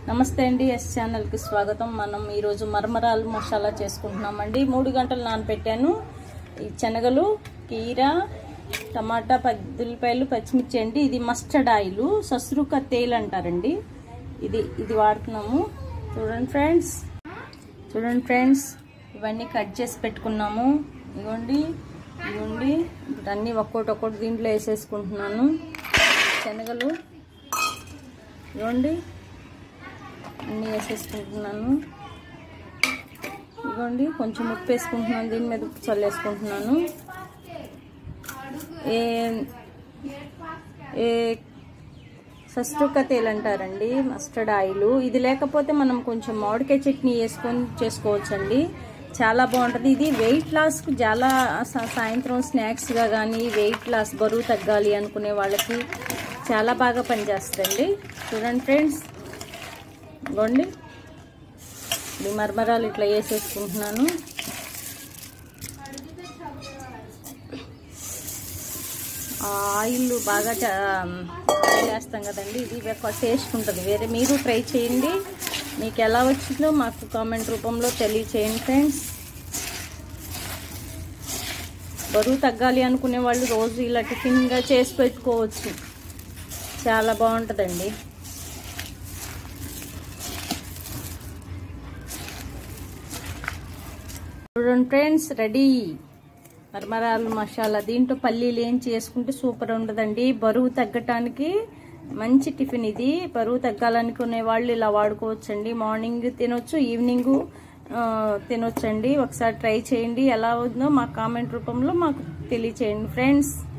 నమస్తే అండి ఎస్ ఛానల్కి స్వాగతం మనం ఈరోజు మరమరాలు మసాలా చేసుకుంటున్నామండి మూడు గంటలు నానబెట్టాను ఈ శనగలు కీర టమాటా పద్దులపాయలు పచ్చిమిర్చి అండి ఇది మస్టర్డ్ ఆయిల్ సస్రుక తేల్ అంటారండి ఇది ఇది వాడుతున్నాము చూడండి ఫ్రెండ్స్ చూడండి ఫ్రెండ్స్ ఇవన్నీ కట్ చేసి పెట్టుకున్నాము ఇదిగోండి ఇదిగోండి ఇప్పుడు అన్నీ ఒక్కోటి ఒక్కోటి దీంట్లో వేసేసుకుంటున్నాను శనగలు ఇదిగోండి అన్నీ వేసేసుకుంటున్నాను ఇదిగోండి కొంచెం ఉప్పు వేసుకుంటున్నాను దీని మీద ఉప్పు చల్లేసుకుంటున్నాను ఏ ఏ సస్టుక తేల్ అంటారండి మస్టర్డ్ ఆయిల్ ఇది లేకపోతే మనం కొంచెం మామిడికాయ చట్నీ వేసుకొని చేసుకోవచ్చండి చాలా బాగుంటుంది ఇది వెయిట్ లాస్కి చాలా సా- సాయంత్రం స్నాక్స్గా కానీ వెయిట్ లాస్ బరువు తగ్గాలి అనుకునే వాళ్ళకి చాలా బాగా పనిచేస్తుంది చూడండి ఫ్రెండ్స్ ఇవ్వండి ఈ మరమరాలు ఇట్లా వేసేసుకుంటున్నాను ఆ ఆయిల్ బాగా చ- ఆయిల్ వేస్తాం కదండి ఇది ఎక్కువ టేస్ట్ ఉంటుంది వేరే మీరు ట్రై చేయండి మీకు ఎలా వచ్చిందో మాకు కామెంట్ రూపంలో తెలియచేయండి ఫ్రెండ్స్ బరువు తగ్గాలి అనుకునే వాళ్ళు రోజు ఇలా టిఫిన్గా చేసి పెట్టుకోవచ్చు చాలా బాగుంటుందండి చూడండి ఫ్రెండ్స్ రెడీ మరమరాలు మసాలా దీంట్లో పల్లీలు ఏం చేసుకుంటే సూపర్ ఉండదండి బరువు తగ్గటానికి మంచి టిఫిన్ ఇది బరువు తగ్గాలనుకునే వాళ్ళు ఇలా వాడుకోవచ్చండి మార్నింగ్ తినొచ్చు ఈవినింగ్ తినొచ్చండి ఒకసారి ట్రై చేయండి ఎలా ఉందో మా కామెంట్ రూపంలో మాకు తెలియచేయండి ఫ్రెండ్స్